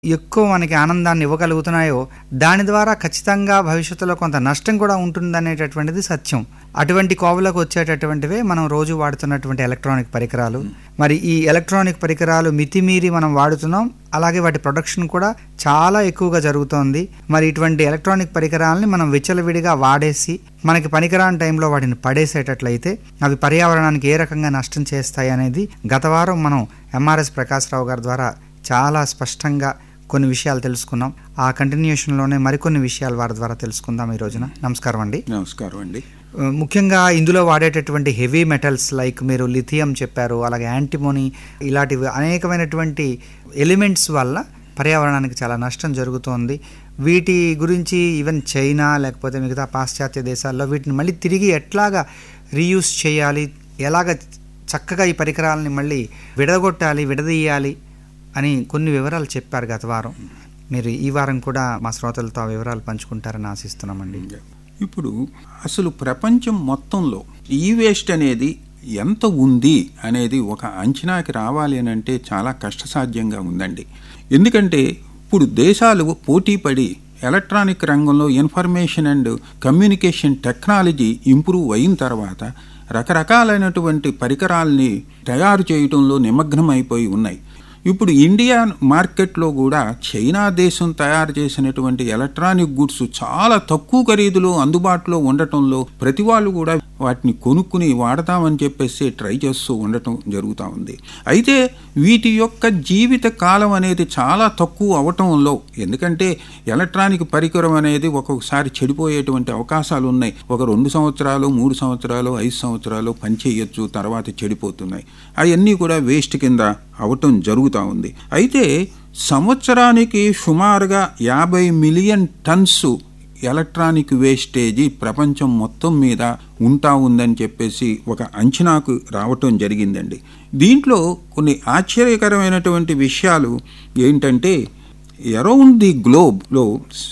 ఎక్కువ మనకి ఆనందాన్ని ఇవ్వగలుగుతున్నాయో దాని ద్వారా ఖచ్చితంగా భవిష్యత్తులో కొంత నష్టం కూడా ఉంటుందనేటటువంటిది సత్యం అటువంటి కోవలకు వచ్చేటటువంటివే మనం రోజు వాడుతున్నటువంటి ఎలక్ట్రానిక్ పరికరాలు మరి ఈ ఎలక్ట్రానిక్ పరికరాలు మితిమీరి మనం వాడుతున్నాం అలాగే వాటి ప్రొడక్షన్ కూడా చాలా ఎక్కువగా జరుగుతోంది మరి ఇటువంటి ఎలక్ట్రానిక్ పరికరాలని మనం విచ్చలవిడిగా వాడేసి మనకి పనికిరాని టైంలో వాటిని పడేసేటట్లయితే అవి పర్యావరణానికి ఏ రకంగా నష్టం చేస్తాయి అనేది గత వారం మనం ఎంఆర్ఎస్ ప్రకాశ్రావు గారి ద్వారా చాలా స్పష్టంగా కొన్ని విషయాలు తెలుసుకున్నాం ఆ కంటిన్యూషన్లోనే మరికొన్ని విషయాలు వారి ద్వారా తెలుసుకుందాం ఈ రోజున నమస్కారం అండి నమస్కారం అండి ఆ, ముఖ్యంగా ఇందులో వాడేటటువంటి హెవీ మెటల్స్ లైక్ మీరు లిథియం చెప్పారు అలాగే యాంటిమోనీ ఇలాంటివి అనేకమైనటువంటి ఎలిమెంట్స్ వల్ల పర్యావరణానికి చాలా నష్టం జరుగుతోంది వీటి గురించి ఈవెన్ చైనా లేకపోతే మిగతా పాశ్చాత్య దేశాల్లో వీటిని మళ్ళీ తిరిగి ఎట్లాగా రీయూస్ చేయాలి ఎలాగ చక్కగా ఈ పరికరాలని మళ్ళీ విడగొట్టాలి విడదీయాలి అని కొన్ని వివరాలు చెప్పారు గత వారం మీరు ఈ వారం కూడా మా శ్రోతలతో ఆ వివరాలు పంచుకుంటారని ఆశిస్తున్నామండి ఇప్పుడు అసలు ప్రపంచం మొత్తంలో ఈ వేస్ట్ అనేది ఎంత ఉంది అనేది ఒక అంచనాకి రావాలి అని అంటే చాలా కష్టసాధ్యంగా ఉందండి ఎందుకంటే ఇప్పుడు దేశాలు పోటీపడి ఎలక్ట్రానిక్ రంగంలో information and communication technology improve అయిన తర్వాత రకరకాలైనటువంటి పరికరాల్ని తయారు చేయటంలో నిమగ్నం అయిపోయి ఉన్నాయి ఇప్పుడు ఇండియా మార్కెట్లో కూడా చైనా దేశం తయారు చేసినటువంటి ఎలక్ట్రానిక్ గుడ్స్ చాలా తక్కువ ఖరీదులో అందుబాటులో ఉండటంలో ప్రతి వాళ్ళు కూడా వాటిని కొనుక్కుని వాడతామని చెప్పేసి ట్రై చేస్తూ ఉండటం జరుగుతూ ఉంది అయితే వీటి యొక్క జీవిత కాలం అనేది చాలా తక్కువ అవటంలో ఎందుకంటే ఎలక్ట్రానిక్ పరికరం అనేది ఒక్కొక్కసారి చెడిపోయేటువంటి అవకాశాలు ఉన్నాయి ఒక రెండు సంవత్సరాలు మూడు సంవత్సరాలు ఐదు సంవత్సరాలు పనిచేయొచ్చు తర్వాత చెడిపోతున్నాయి అవన్నీ కూడా వేస్ట్ కింద అవటం జరుగుతూ ఉంది అయితే సంవత్సరానికి సుమారుగా యాభై మిలియన్ టన్స్ ఎలక్ట్రానిక్ వేస్టేజీ ప్రపంచం మొత్తం మీద ఉంటా ఉందని చెప్పేసి ఒక అంచనాకు రావటం జరిగిందండి దీంట్లో కొన్ని ఆశ్చర్యకరమైనటువంటి విషయాలు ఏంటంటే అరౌండ్ ది గ్లోబ్లో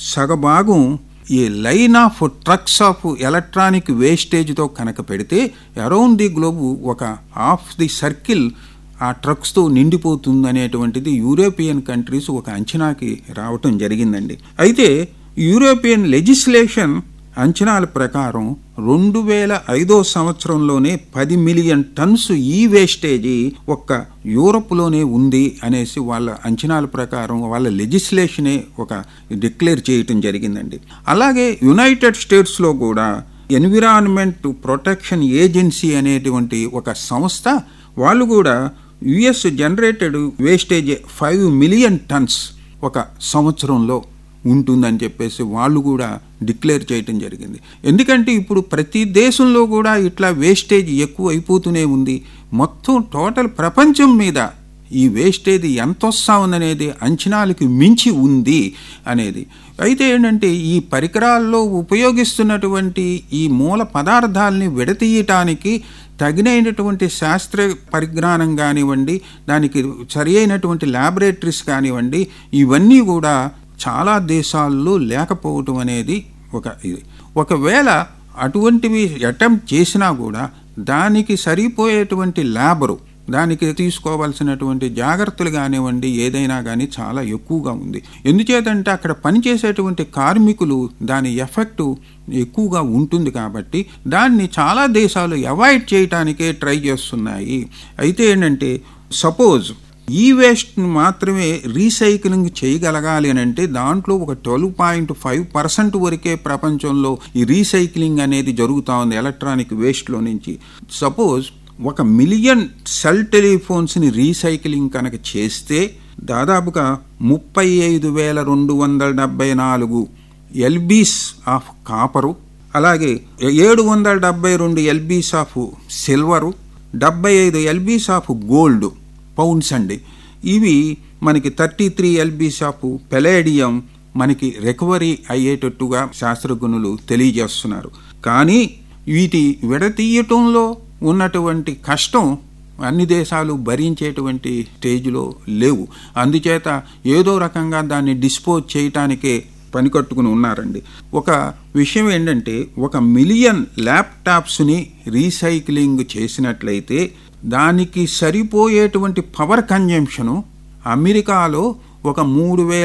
సగభాగం ఈ line of trucks of electronic వేస్టేజ్తో కనుక పెడితే అరౌండ్ ది గ్లోబ్ ఒక ఆఫ్ ది సర్కిల్ ఆ ట్రక్స్తో నిండిపోతుంది అనేటువంటిది యూరోపియన్ కంట్రీస్ ఒక అంచనాకి రావటం జరిగిందండి అయితే యూరోపియన్ లెజిస్లేషన్ అంచనాల ప్రకారం రెండు వేల ఐదో సంవత్సరంలోనే పది మిలియన్ టన్స్ ఈ వేస్టేజీ ఒక్క యూరప్లోనే ఉంది అనేసి వాళ్ళ అంచనాల ప్రకారం వాళ్ళ లెజిస్లేషనే ఒక డిక్లేర్ చేయటం జరిగిందండి అలాగే యునైటెడ్ స్టేట్స్లో కూడా ఎన్విరాన్మెంట్ ప్రొటెక్షన్ ఏజెన్సీ అనేటువంటి ఒక సంస్థ వాళ్ళు కూడా US generated wastage five million tons ఒక సంవత్సరంలో ఉంటుందని చెప్పేసి వాళ్ళు కూడా డిక్లేర్ చేయటం జరిగింది ఎందుకంటే ఇప్పుడు ప్రతి దేశంలో కూడా ఇట్లా వేస్టేజ్ ఎక్కువ అయిపోతూనే ఉంది మొత్తం టోటల్ ప్రపంచం మీద ఈ వేస్టేజ్ ఎంత వస్తా ఉందనేది అంచనాలకు మించి ఉంది అనేది అయితే ఏంటంటే ఈ పరికరాల్లో ఉపయోగిస్తున్నటువంటి ఈ మూల పదార్థాలని విడతీయటానికి తగినైనటువంటి శాస్త్ర పరిజ్ఞానం కానివ్వండి దానికి సరి అయినటువంటి ల్యాబొరేటరీస్ కానివ్వండి ఇవన్నీ కూడా చాలా దేశాల్లో లేకపోవటం అనేది ఒక ఇది ఒకవేళ అటువంటివి అటెంప్ట్ చేసినా కూడా దానికి సరిపోయేటువంటి ల్యాబరు దానికి తీసుకోవాల్సినటువంటి జాగ్రత్తలు కానివ్వండి ఏదైనా కానీ చాలా ఎక్కువగా ఉంది ఎందుచేతంటే అక్కడ పనిచేసేటువంటి కార్మికులు దాని ఎఫెక్ట్ ఎక్కువగా ఉంటుంది కాబట్టి దాన్ని చాలా దేశాలు అవాయిడ్ చేయటానికే ట్రై చేస్తున్నాయి అయితే ఏంటంటే సపోజ్ ఈ వేస్ట్ మాత్రమే రీసైక్లింగ్ చేయగలగాలి అని అంటే దాంట్లో ఒక ట్వెల్వ్ పాయింట్ ఫైవ్ పర్సెంట్ వరకే ప్రపంచంలో ఈ రీసైక్లింగ్ అనేది జరుగుతూ ఉంది ఎలక్ట్రానిక్ వేస్ట్లో నుంచి సపోజ్ ఒక మిలియన్ సెల్ టెలిఫోన్స్ని రీసైక్లింగ్ కనుక చేస్తే దాదాపుగా ముప్పై ఐదు వేల రెండు వందల డెబ్బై నాలుగు ఎల్బీస్ ఆఫ్ కాపరు అలాగే ఏడు వందల డెబ్బై రెండు ఎల్బీస్ ఆఫ్ సిల్వరు డెబ్బై ఐదు ఎల్బీస్ ఆఫ్ గోల్డ్ పౌండ్స్ అండి ఇవి మనకి thirty three LBs of palladium మనకి రికవరీ అయ్యేటట్టుగా శాస్త్రజ్ఞులు తెలియజేస్తున్నారు కానీ వీటి విడతీయటంలో ఉన్నటువంటి కష్టం అన్ని దేశాలు భరించేటువంటి స్టేజ్లో లేవు అందుచేత ఏదో రకంగా దాన్ని డిస్పోజ్ చేయటానికే పనికట్టుకుని ఉన్నారండి ఒక విషయం ఏంటంటే ఒక మిలియన్ ల్యాప్టాప్స్ని రీసైక్లింగ్ చేసినట్లయితే దానికి సరిపోయేటువంటి పవర్ కన్జంప్షను అమెరికాలో ఒక మూడు వేల